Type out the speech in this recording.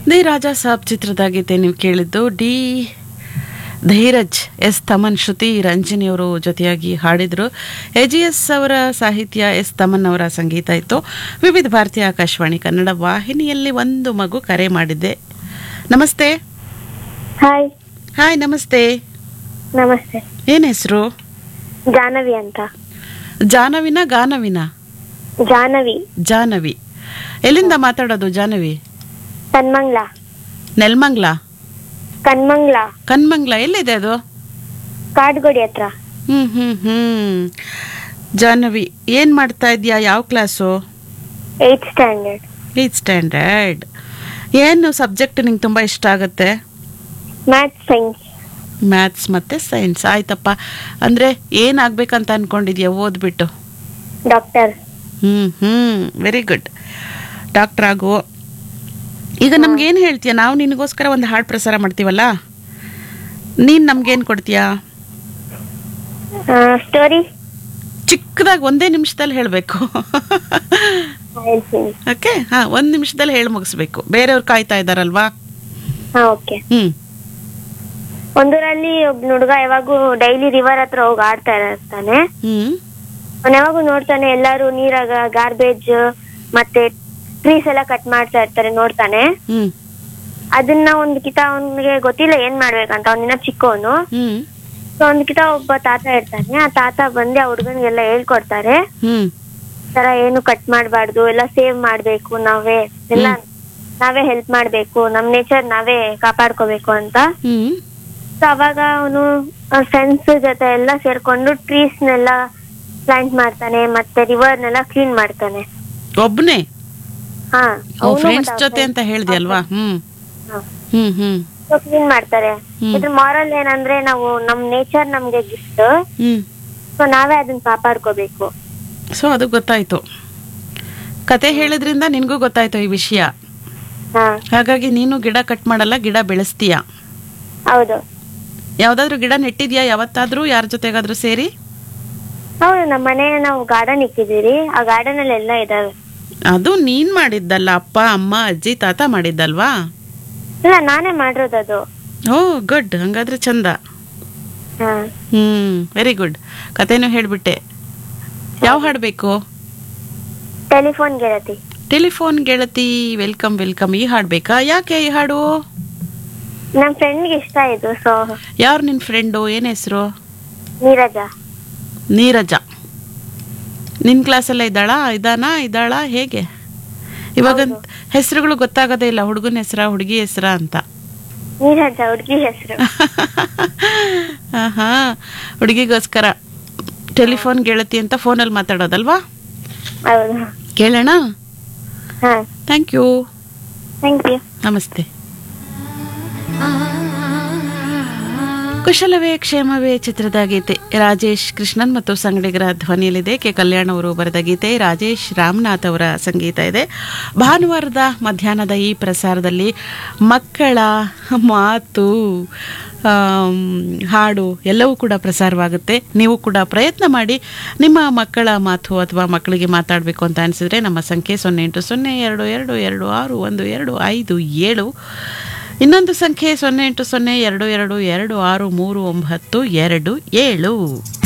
The Raja Sab ಚಿತ್ರದ ಗೀತೆ ನೀವು ಕೇಳಿದ್ದು ಡಿ ಧೀರಜ್ ಎಸ್ ತಮನ್ ಶ್ರುತಿ ರಂಜನಿ ಅವರು ಜೊತೆಯಾಗಿ ಹಾಡಿದರು ಎ ಜಿ ಎಸ್ ಅವರ ಸಾಹಿತ್ಯ ಎಸ್ ತಮನ್ ಅವರ ಸಂಗೀತ ಇತ್ತು ವಿವಿಧ ಭಾರತೀಯ ಆಕಾಶವಾಣಿ ಕನ್ನಡ ವಾಹಿನಿಯಲ್ಲಿ ಒಂದು ಮಗು ಕರೆ ಮಾಡಿದ್ದೆ ನಮಸ್ತೆ ಹಾಯ್ ಹಾಯ್ ನಮಸ್ತೆ ನಮಸ್ತೆ ಏನು ಹೆಸರು ಜಾಹ್ನವಿ ಅಂತ ಜಾನವಿನ ಗಾನವಿನ ಜಾಹ್ನವಿ ಜಾನವಿ ಎಲ್ಲಿಂದ ಮಾತಾಡೋದು ಜಾನವಿ ಕನ್ಮಂಗ್ಲ ನೆಲ್ಮಂಗ್ಲ ಕನ್ಮಂಗ್ಲ ಕನ್ಮಂಗ್ಲ ಎಲ್ಲಿದೆ ಅದು ಕಾಡ್ಗೋಡಿ ಹತ್ರ ಹ್ಮ್ ಹ್ಮ್ ಹ್ಮ್ ಜಾಹ್ನವಿ ಏನ್ ಮಾಡ್ತಾ ಇದೀಯಾ ಯಾವ class eighth standard eighth standard ಏನು ಸಬ್ಜೆಕ್ಟ್ ನಿಂಗೆ ತುಂಬಾ ಇಷ್ಟ ಆಗುತ್ತೆ ಮ್ಯಾಥ್ಸ್ ಸೈನ್ಸ್ ಮ್ಯಾಥ್ಸ್ ಮತ್ತೆ ಸೈನ್ಸ್ ಆಯ್ತಪ್ಪ ಅಂದ್ರೆ ಏನ್ ಆಗ್ಬೇಕಂತ ಅನ್ಕೊಂಡಿದ್ಯಾ ಓದ್ಬಿಟ್ಟು doctor hmm hmm very good doctor ಆಗು ಈಗ ನಮ್ಗೆ ಏನ್ ಹೇಳ್ತೀಯ ನಾವು ನಿನಗೋಸ್ಕರ ಒಂದು ಹಾಡು ಪ್ರಸಾರ ಮಾಡ್ತೀವಲ್ಲ ನೀನ್ ನಮ್ಗೇನ್ ಕೊಡ್ತೀಯಾ ಸ್ಟೋರಿ ಚಿಕ್ಕದಾಗಿ ಒಂದೇ ನಿಮಿಷದಲ್ಲಿ ಹೇಳಬೇಕು ಹೇಳ್ತೀನಿ ಓಕೆ ಹಾ ಒಂದ್ ನಿಮಿಷದಲ್ಲಿ ಹೇಳಿ ಮುಗಿಸ್ಬೇಕು ಬೇರೆಯವ್ರು ಕಾಯ್ತಾ ಇದಾರಲ್ವಾ ಹಾ ಓಕೆ ಹ್ಮ್ ಒಂದೂರಲ್ಲಿ ಒಬ್ಬ ಹುಡುಗ ಯಾವಾಗೂ ಡೈಲಿ ರಿವರ್ ಹತ್ರ ಹೋಗಿ ಆಡ್ತಾ ಇರ್ತಾನೆ ಹ್ಮ್ ಅವ್ನು ಯಾವಾಗೂ ನೋಡ್ತಾನೆ ಎಲ್ಲಾರು ನೀರಾಗ ಗಾರ್ಬೇಜ್ ಮತ್ತೆ ಟ್ರೀಸ್ ಎಲ್ಲ ಕಟ್ ಮಾಡ್ತಾ ಇರ್ತಾರೆ ನೋಡ್ತಾನೆ ಹ್ಮ್ ಅದನ್ನ ಒಂದ್ ಕಿತ ಅವನಿಗೆ ಗೊತ್ತಿಲ್ಲ ಏನ್ ಮಾಡ್ಬೇಕಂತ ಅವ್ನಿನ್ನ ಚಿಕ್ಕವನು ಹ್ಮ್ ಸೊ ಒಂದ್ ಕಿತ ಒಬ್ಬ ತಾತ ಇರ್ತಾನೆ ಆ ತಾತ ಬಂದು ಆ ಹುಡುಗನಿಗೆಲ್ಲ ಹೇಳ್ಕೊಡ್ತಾರೆ ಹ್ಮ್ ಈ ತರ ಏನು ಕಟ್ ಮಾಡ್ಬಾರ್ದು ಎಲ್ಲ ಸೇವ್ ಮಾಡ್ಬೇಕು ನಾವೇ ಎಲ್ಲ ನಾವೇ ಹೆಲ್ಪ್ ಮಾಡ್ಬೇಕು ನಮ್ ನೇಚರ್ ನಾವೇ ಕಾಪಾಡ್ಕೋಬೇಕು ಅಂತ ಹ್ಮ್ ಸೊ ಅವಾಗ ಅವನು ಫ್ರೆಂಡ್ಸ್ ಜೊತೆ ಎಲ್ಲ ಸೇರ್ಕೊಂಡು ಟ್ರೀಸ್ ನೆಲ್ಲ ಪ್ಲಾಂಟ್ ಮಾಡ್ತಾನೆ ಮತ್ತೆ ರಿವರ್ನೆಲ್ಲ ಕ್ಲೀನ್ ಮಾಡ್ತಾನೆ ಒಬ್ನೇ ಹಾ ಫ್ರೆಂಡ್ಸ್ ಜೊತೆ ಅಂತ ಹೇಳ್ದೆ ಅಲ್ವಾ ಹ್ಮ್ ಹ್ಮ್ ಹ್ಮ್ ಕ್ಲೀನ್ ಮಾಡ್ತಾರೆ ಹ್ಮ್. ಇದ್ರ ಮಾರಲ್ ಏನಂದ್ರೆ ನಾವು ನಮ್ ನೇಚರ್ ನಮ್ಗೆ ಗಿಫ್ಟ್ ಹ್ಮ್ ಸೊ ನಾವೇ ಅದನ್ನ ಕಾಪಾಡ್ಕೋಬೇಕು ಸೊ ಅದು ಗೊತ್ತಾಯ್ತು ಕತೆ ಹೇಳಿದ್ರಿಂದ ನಿನ್ಗೂ ಗೊತ್ತಾಯ್ತು ಈ ವಿಷಯ ಹಾ ಹಾಗಾಗಿ ನೀನು ಗಿಡ ಕಟ್ ಮಾಡಲ್ಲ ಗಿಡ ಬೆಳೆಸ್ತೀಯ ಹೌದು ಯಾವ್ದಾದ್ರು ಗಿಡ ನೆಟ್ಟಿದ್ಯಾ ಯಾವತ್ತಾದ್ರೂ ಯಾರ ಜೊತೆಗಾದ್ರೂ ಸೇರಿ ಹೌದು ನಮ್ಮ ಮನೆ ನಾವು ಗಾರ್ಡನ್ ಇಕ್ಕಿದೀವಿ ಆ ಗಾರ್ಡನ್ ಅಲ್ಲಿ ಎಲ್ಲ ಇದಾವೆ ಅದು ನೀನ್ ಮಾಡಿದ್ದಲ್ಲ ಅಪ್ಪ ಅಮ್ಮ ಅಜ್ಜಿ ತಾತ ಮಾಡಿದ್ದಲ್ವಾ ಇಲ್ಲ ನಾನೇ ಮಾಡಿರೋದು ಅದು ಓ ಗುಡ್ ಹಂಗಾದ್ರೆ ಚಂದ ಹಾ ಹ್ಮ್ ವೆರಿ ಗುಡ್ ಕತೆನೂ ಹೇಳ್ಬಿಟ್ಟೆ ಯಾವ ಹಾಡ್ಬೇಕು ಟೆಲಿಫೋನ್ ಗೆಳತಿ ಟೆಲಿಫೋನ್ ಗೆಳತಿ ವೆಲ್ಕಮ್ ವೆಲ್ಕಮ್ ಈ ಹಾಡ್ಬೇಕಾ ಯಾಕೆ ಈ ಹಾಡು ನಮ್ ಫ್ರೆಂಡ್ಗೆ ಇಷ್ಟ ಇದು ಸೊ ಯಾರು ನಿನ್ ಫ್ರೆಂಡು ಏನ್ ಹೆಸರು ನೀರಜ ನೀರಜ ನಿನ್ ಕ್ಲಾಸಲ್ಲ ಇದ್ದಾಳಾ ಇದಾನಾ ಇದ್ದಾಳಾ ಹೇಗೆ ಇವಾಗ ಹೆಸರುಗಳು ಗೊತ್ತಾಗೋದೇ ಇಲ್ಲ ಹುಡುಗನ ಹೆಸರ ಹುಡುಗಿ ಹೆಸರ ಅಂತ ನೀರಜ ಹುಡ್ಗಿ ಹೆಸರು ಹಾ ಹುಡುಗಿಗೋಸ್ಕರ ಟೆಲಿಫೋನ್ ಗೆಳತಿ ಅಂತ ಫೋನಲ್ಲಿ ಮಾತಾಡೋದಲ್ವಾ ಹೌದು ಕೇಳೋಣ ಹಾ ಥ್ಯಾಂಕ್ ಯು ಥ್ಯಾಂಕ್ ಯು ನಮಸ್ತೆ ಕುಶಲವೇ ಕ್ಷೇಮವೇ ಚಿತ್ರದ ಗೀತೆ ರಾಜೇಶ್ ಕೃಷ್ಣನ್ ಮತ್ತು ಸಂಗಡಿಗರ ಧ್ವನಿಯಲ್ಲಿದೆ ಕೆ ಕಲ್ಯಾಣ್ ಅವರು ಬರೆದ ಗೀತೆ ರಾಜೇಶ್ ರಾಮನಾಥ್ ಅವರ ಸಂಗೀತ ಇದೆ ಭಾನುವಾರದ ಮಧ್ಯಾಹ್ನದ ಈ ಪ್ರಸಾರದಲ್ಲಿ ಮಕ್ಕಳ ಮಾತು ಆಮ್, ಹಾಡು ಎಲ್ಲವೂ ಕೂಡ ಪ್ರಸಾರವಾಗುತ್ತೆ ನೀವು ಕೂಡ ಪ್ರಯತ್ನ ಮಾಡಿ ನಿಮ್ಮ ಮಕ್ಕಳ ಮಾತು ಅಥವಾ ಮಕ್ಕಳಿಗೆ ಮಾತಾಡಬೇಕು ಅಂತ ಅನಿಸಿದ್ರೆ ನಮ್ಮ ಸಂಖ್ಯೆ ಸೊನ್ನೆ ಎಂಟು ಸೊನ್ನೆ ಎರಡು ಎರಡು ಎರಡು ಆರು ಒಂದು ಎರಡು ಐದು ಏಳು ಇನ್ನೊಂದು ಸಂಖ್ಯೆ ಸೊನ್ನೆ ಎಂಟು ಸೊನ್ನೆ ಎರಡು ಎರಡು ಎರಡು ಆರು ಮೂರು ಒಂಬತ್ತು ಎರಡು ಏಳು